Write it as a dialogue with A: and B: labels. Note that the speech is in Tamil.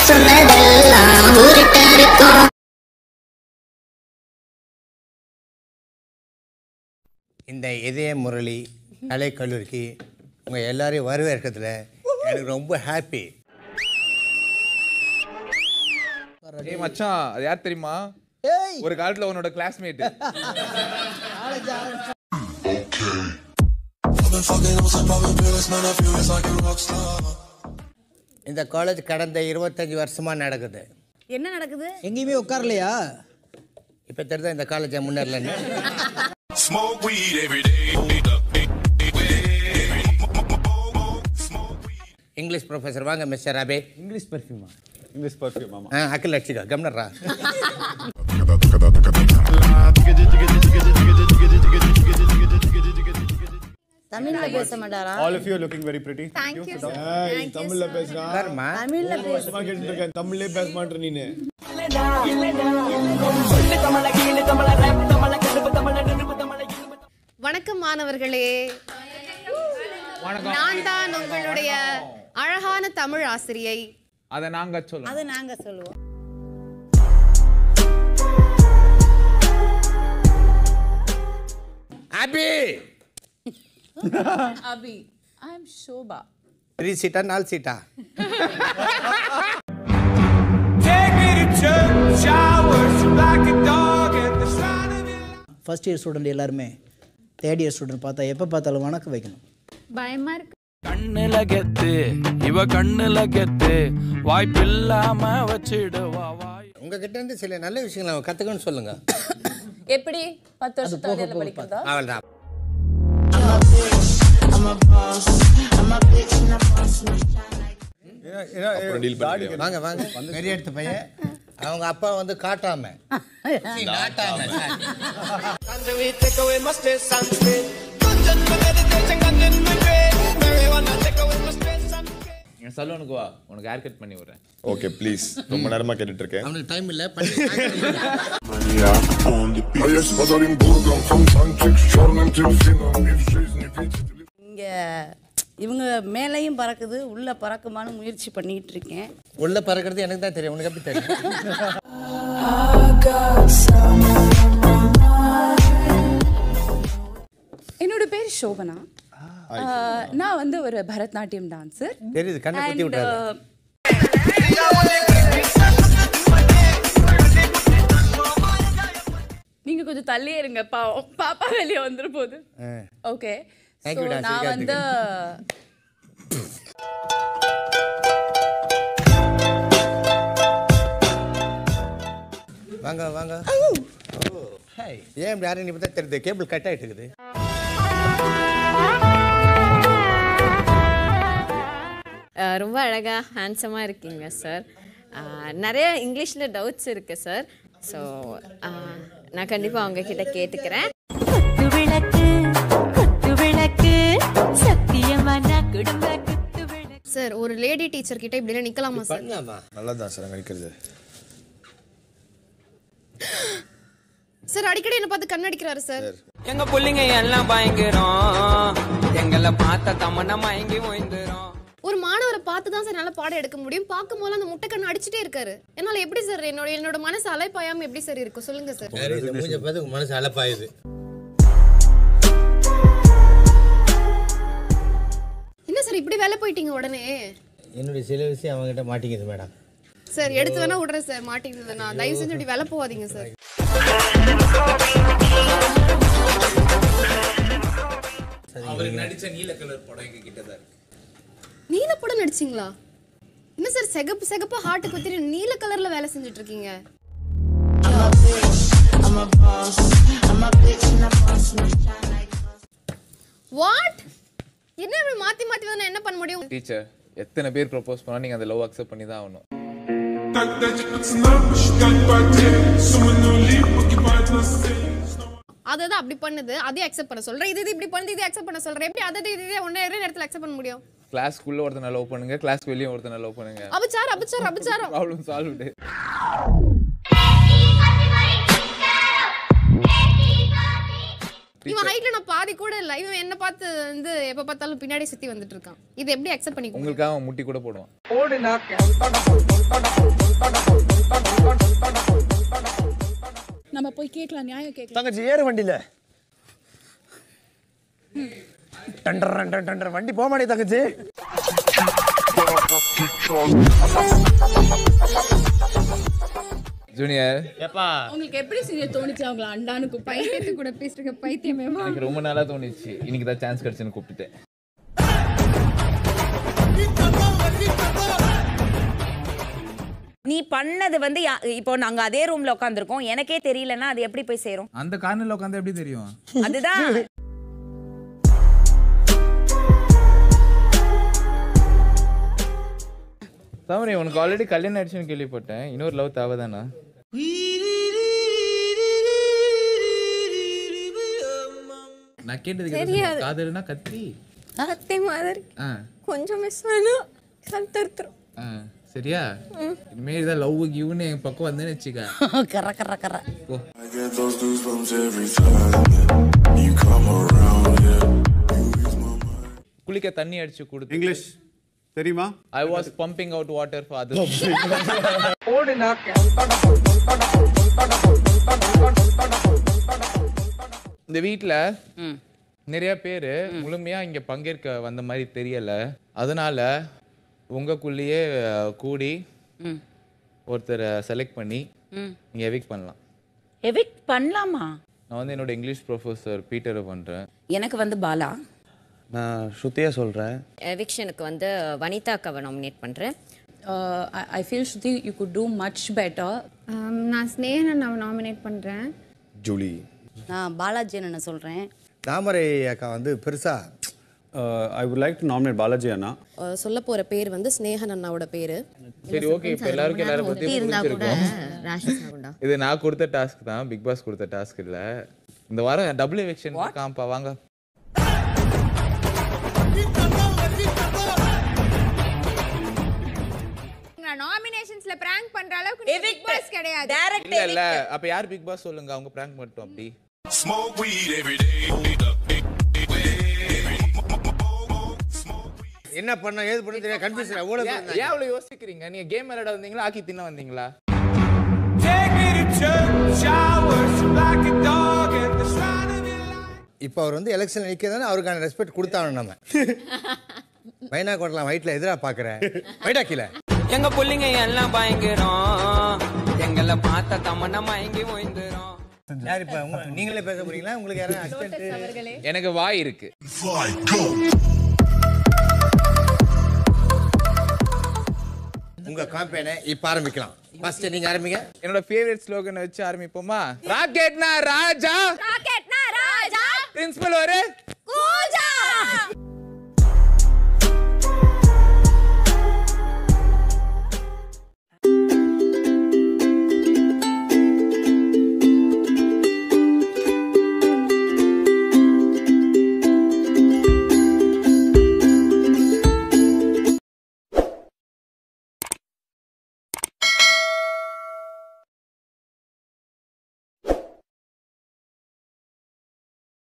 A: சொன்னதெல்லாம் ஊருட்ட இருக்கும்
B: இந்த இதய முரளி கலைக்கல்லூரிக்கு உங்கள் எல்லாரையும் வரவேற்கிறதுல எனக்கு ரொம்ப ஹாப்பி
C: ஏய் மச்சான் அது யார் தெரியுமா ஒரு காலத்துல உன்னோட கிளாஸ்மேட்
B: இந்த காலேஜ் கடந்த இருபத்தஞ்சி வருஷமாக நடக்குது
D: என்ன நடக்குது
E: எங்கேயுமே உட்காரலையா
B: இப்போ தெரியுதா இந்த காலேஜை முன்னேறலன்னு
F: Smoke weed every day.
B: English professor வாங்க மிஸ்டர் அபே
E: இங்கிலீஷ் பர்ஃப்யூமா
G: இங்கிலீஷ் பர்ஃப்யூம் ஆமா
B: ஆ அக்கில் அடிச்சுக்கோ கம்னர்ரா
D: தமிழ்ல பேச மாட்டாரா
G: all of you looking very pretty
D: thank you
G: ஏய் தமிழ்ல பேசுறா
B: உட்காருமா
D: தமிழ்ல பேச
G: சும்மா கேட்டுட்டு இருக்கேன் தமிழ்லயே பேச மாட்டேற நீனு
H: வணக்கம் மாணவர்களே நான் தான் உங்களுடைய அழகான தமிழ் ஆசிரியை
C: அத நாங்க சொல்லுவோம்
D: அது நாங்க சொல்லுவோம்
B: Abhi
I: Abhi, I'm Shobha.
B: Three சீட்டா நாலு சீட்டா
E: ஃபர்ஸ்ட் இயர் ஸ்டூடெண்ட் எல்லாருமே தேர்ட் இயர் ஸ்டூடெண்ட் பார்த்தா எப்போ பார்த்தாலும் வணக்கம் வைக்கணும்
I: பயமா இருக்கு
J: கண்ணுல கெத்து இவ கண்ணுல கெத்து வாய்ப்பில்லாம வச்சிடுவா வாய்
B: உங்ககிட்ட இருந்து சில நல்ல விஷயங்களை அவன் கற்றுக்கணும்னு சொல்லுங்க
I: எப்படி பத்து வருஷம் தலையில படிக்கிறதா
B: அவள்டா வாங்க வாங்க பெரிய எடுத்த பையன் அவங்க அப்பா வந்து காட்டாம சீ, நாட்டாம
C: என் சலூனுக்கு வா உனக்கு ஹேர் கட் பண்ணி விடுறேன்
G: ஓகே ப்ளீஸ் ரொம்ப நேரமா கேட்டுட்டு இருக்கேன்
B: அவனுக்கு டைம் இல்லை பண்ணி
F: А я с Подаренбургом, фонтанчик с черным дельфином И в жизни видите ли
D: இங்க இவங்க மேலையும் பறக்குது உள்ள பறக்குமான்னு முயற்சி பண்ணிட்டு இருக்கேன்
B: உள்ள பறக்கிறது எனக்கு தான் தெரியும் உனக்கு எப்படி தெரியும்
I: என்னோட பேர் சோபனா ஆஹ், நான் வந்து ஒரு பரதநாட்டியம் டான்சர்
B: தெரியுது கண்ணை குத்தி விட்டாரு
I: நீங்க கொஞ்சம் தள்ளியே இருங்க பாவம் பாப்பா வெளியே வந்துரு போகுது ஓகே
B: Thank you, Nancy.
I: நான் வந்து
B: வாங்க வாங்க ஹாய் ஏன் இப்படி யாரும் இப்போ தான் தெரியுது கேபிள் கட் ஆகிட்டு இருக்குது
H: அஹ், ரொம்ப அழகா ஹேண்ட்ஸமாக இருக்கீங்க சார் நிறைய இங்கிலீஷில் டவுட்ஸ் இருக்கு சார் ஸோ நான் கண்டிப்பாக அவங்க கிட்ட கேட்டுக்கிறேன்
A: குத்து விளக்கு குத்து விளக்கு சத்தியமான குடும்ப குத்து விளக்கு
H: சார் ஒரு லேடி டீச்சர் கிட்ட இப்படிலாம் நிற்கலாமா சார்
B: பண்ணலாமா
G: நல்லா தான் சார் நினைக்கிறது
H: சார் அடிக்கடி என்ன பார்த்து கண்ணடிக்கிறாரு சார்
J: எங்க புள்ளிங்க எல்லாம் பயங்கரம் எங்களை பார்த்த தமன்னா மயங்கி ஓய்ந்துரும்
H: ஒரு மாணவரை பார்த்து தான் சார் நல்லா பாடம் எடுக்க முடியும் பார்க்கும் போது அந்த முட்டை கண்ணு அடிச்சுட்டே இருக்காரு என்னால் எப்படி சார் என்னோட என்னோட மனசு அலைப்பாயாம எப்படி சார் இருக்கும் சொல்லுங்க சார்
B: சரி இந்த மூஞ்ச பார்த்து உங்க மனசு அலப்பாயுது
H: என்ன சார் இப்படி வேலை போயிட்டீங்க உடனே
B: என்னுடைய சில விஷயம் அவங்ககிட்ட மாட்டிக்குது மேடம்
H: சார் எடுத்து வேணா விடுறேன் சார் மாட்டேங்குது நான் தயவு செஞ்சு இப்படி வேலை போகாதீங்க சார்
C: அவர் நடிச்ச நீல கலர் படம் எங்க கிட்ட தான் இருக்கு
H: நீல படம் நடிச்சிங்களா என்ன சார் சிகப்பு சிகப்பு ஹார்ட்டு குத்திட்டு நீல கலர்ல வேலை செஞ்சுட்டு இருக்கீங்க வாட் என்ன இப்படி மாத்தி மாத்தி வந்து என்ன பண்ண முடியும்
C: டீச்சர் எத்தனை பேர் ப்ரப்போஸ் பண்ணா நீங்க அந்த லவ் அக்செப்ட் பண்ணி தான் ஆகணும்
H: அதை தான் அப்படி பண்ணுது அதையும் அக்செப்ட் பண்ண சொல்றேன் இது இது இப்படி பண்ணுது இதை அக்செப்ட் பண்ண சொல்றேன் எப்படி அதை இது இதே ஒன்றே நேரத்தில் அக்செப்ட் பண்ண முடியும்
C: கிளாஸ்க்குள்ள ஒருத்தனை லவ் பண்ணுங்க கிளாஸ் வெளியே ஒருத்தனை லவ் பண்ணுங்க
H: அபச்சாரம் அபச்சாரம் அபச்சாரம்
C: ப்ராப்ளம் சால்வ்
H: இவன் ஹைட்ல நான் பாதி கூட இல்ல இவன் என்ன பார்த்து வந்து எப்ப பார்த்தாலும் பின்னாடி சுத்தி வந்துட்டு இருக்கான் இது எப்படி அக்செப்ட் பண்ணிக்க
C: உங்களுக்காக அவன் முட்டி கூட போடுவான்
I: நம்ம போய் கேட்கலாம் நியாயம் கேட்கலாம்
E: தங்கச்சி ஏறு வண்டியில டண்டர் டண்டர் டண்டர் வண்டி போக மாட்டே தங்கச்சி
C: ஜூனியர்
E: ஏப்பா
I: உங்களுக்கு எப்படி சீனியர் தோணுச்சு அவங்கள அண்டான்னு கூப்பிட்டு
H: பைத்தியத்து கூட பேசுறீங்க பைத்தியமே
C: எனக்கு ரொம்ப நாளா தோணுச்சு இன்னைக்கு தான் சான்ஸ் கிடைச்சுன்னு கூப்பிட்டுட்டேன்
K: நீ பண்ணது வந்து யா- இப்போ நாங்க அதே ரூம்ல உட்காந்துருக்கோம் எனக்கே தெரியலன்னா அது எப்படி போய் சேரும்
C: அந்த கார்னர்ல உட்காந்து எப்படி தெரியும்
K: அதுதான்
C: தாமரை உனக்கு ஆல்ரெடி கல்யாணம் ஆயிடுச்சுன்னு கேள்விப்பட்டேன் இன்னொரு லவ் தேவைதானா நான் கேட்டது காதல்னா கத்தி
H: கத்தி மாதிரி
C: ஆ
H: கொஞ்சம் மிஸ் ஆனா கத்தறுத்துரும்
C: ஆ சரியா இனிமே இதான் லவ் கிவ்னு என் பக்கம் வந்தேன்னு வச்சுக்க
D: கர கர கர
C: போ
F: I get those goosebumps every time you come around. Yeah, you ease my mind.
C: குளிக்க தண்ணி அடிச்சு கொடுத்து
L: இங்கிலீஷ் தெரியுமா
C: I was pumping out water for others இந்த வீட்ல நிறைய பேர் முழுமையா இங்க பங்கேற்க வந்த மாதிரி தெரியல அதனால உங்களுக்குள்ளேயே அஹ், கூடி ஒருத்தரை செலக்ட் பண்ணி நீங்க எவிக் பண்ணலாம்
K: எவிக்ட் பண்ணலாமா
C: நான் வந்து என்னோட இங்கிலீஷ் ப்ரொஃபஸர் பீட்டரை பண்றேன்
K: எனக்கு வந்து பாலா
G: நான் ஸ்ருதியா சொல்றேன்
H: எவிக்ஷனுக்கு வந்து வனிதாக்காவை நாமினேட் பண்றேன்
I: I feel Shruti you good too much better
H: நான் ஸ்னேகன் நான் நாமினேட் பண்றேன்
G: ஜூலி
D: நான் பாலாஜி அண்ணனை சொல்கிறேன்
B: தாமரை அக்கா வந்து பெருசா
L: I would like to nominate Balaji அண்ணா
H: சொல்ல போற பேர் வந்து ஸ்னேகன் அண்ணாவோட பேரு
C: சரி ஓகே இப்போ எல்லாருக்கும் எல்லாரும் பத்தி புரிஞ்சிருக்கும்
H: ராஷஸ் ஆகுண்டா
C: இது நான் கொடுத்த டாஸ்க் தான் பிக் பாஸ் கொடுத்த டாஸ்க் இல்ல இந்த வாரம் டபுள் எவிக்ஷன் காம்பா வாங்க
H: நாமினேஷன்ஸ்ல பிராங்க் பண்ற அளவுக்கு பிக் பாஸ் கிடையாது
K: டைரக்ட்
C: இல்ல இல்ல அப்ப யார் பிக் பாஸ் சொல்லுங்க அவங்க பிராங்க் மட்டும் அப்படி
F: Smoke weed every day.
B: என்ன பண்ண ஏது பண்ண தெரியாது கன்ஃபியூஷன் எவ்வளவு
C: ஏன் ஏன் அவ்வளவு யோசிக்கிறீங்க நீங்க கேம் விளையாட வந்தீங்களா ஆக்கி தின்ன வந்தீங்களா
B: இப்போ அவர் வந்து எலெக்ஷன் நிற்கிறதானே அவருக்கான ரெஸ்பெக்ட் கொடுத்தாங்க நம்ம மைனா கோட்டலாம் வயிற்றுல எதிராக பார்க்குறேன் வைடா கீழே
J: எங்க புள்ளிங்க எல்லாம் பயங்கரம் எங்களை பார்த்த தமன்னா மயங்கி ஓய்ந்துரும்
B: யார் இப்போ நீங்களே பேச போறீங்களா உங்களுக்கு யாரும் அசிஸ்டன்ட்
C: எனக்கு வாய் இருக்கு
F: Fly, go.
B: உங்க காம்பெயினை இப்போ ஆரம்பிக்கலாம் ஃபர்ஸ்ட் நீங்க ஆரம்பிங்க
C: என்னோட ஃபேவரட் ஸ்லோகன் வச்சு ஆரம்பிப்போமா ராக்கெட்னா ராஜா
H: ராக்கெட்னா ராஜா
C: பிரின்சிபல் ஒரு